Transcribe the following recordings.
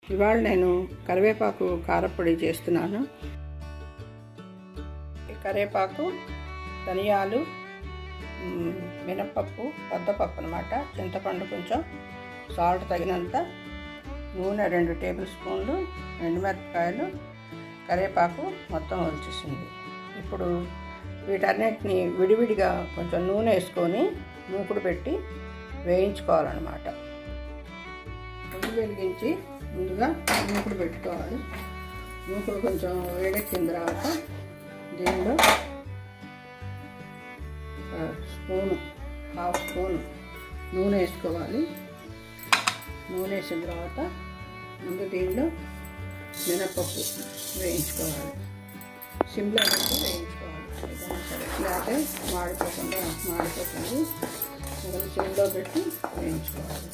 ఇవాళ నేను కరివేపాకు కారపొడి చేస్తున్నాను ఈ కరివేపాకు ధనియాలు మ్, మినపప్పు పెద్దపప్పు అనమాట చింతపండు కొంచెం సాల్ట్ తగినంత నూనె రెండు టేబుల్ స్పూన్లు ఎండుమిరపకాయలు కరివేపాకు మొత్తం వచ్చేసింది ఇప్పుడు వీటన్నిటిని విడివిడిగా కొంచెం నూనె వేసుకొని మూకుడు పెట్టి వేయించుకోవాలన్నమాట పొయ్యి వెలిగించి ముందుగా మూకుడు పెట్టుకోవాలి మూకుడు కొంచెం వేడెక్కిన తర్వాత దీనిలో ఒక స్పూను హాఫ్ స్పూన్ నూనె వేసుకోవాలి నూనె వేసిన తర్వాత ముందు దీనిలో మినపప్పు వేయించుకోవాలి సిమ్లో పెట్టి వేయించుకోవాలి ఏదైనా సరే లేకపోతే మాడిపోకుండా మాడిపోతుంది మొదలు సిమ్లో పెట్టి వేయించుకోవాలి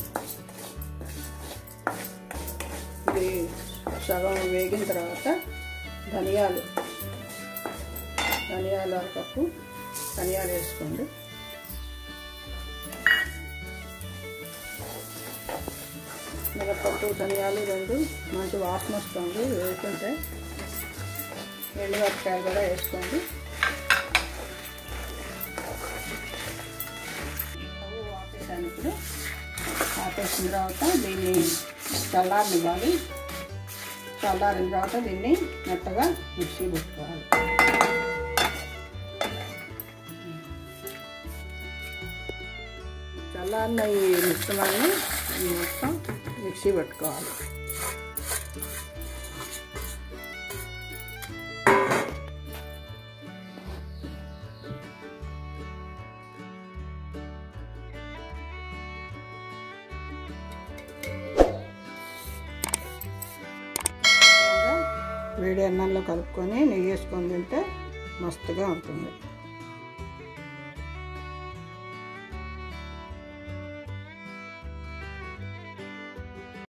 ఇది సగం వేగిన తర్వాత ధనియాలు ధనియాలు అరకప్పు ధనియాలు వేసుకోండి మినపప్పు ధనియాలు రెండు మంచి వాసన వస్తుంది వేసుకుంటే ఎండుమిరపకాయలు కూడా వేసుకోండి స్టవ్ ఆపేసాను ఇప్పుడు ఆపేసిన తర్వాత దీన్ని చల్లారనివ్వాలి చల్లారిన తర్వాత దీన్ని మెత్తగా మిక్సీ పెట్టుకోవాలి చల్లారిన ఈ మిశ్రమాన్ని మొత్తం మిక్సీ పెట్టుకోవాలి వేడి అన్నంలో కలుపుకొని నెయ్యి వేసుకొని తింటే మస్తుగా ఉంటుంది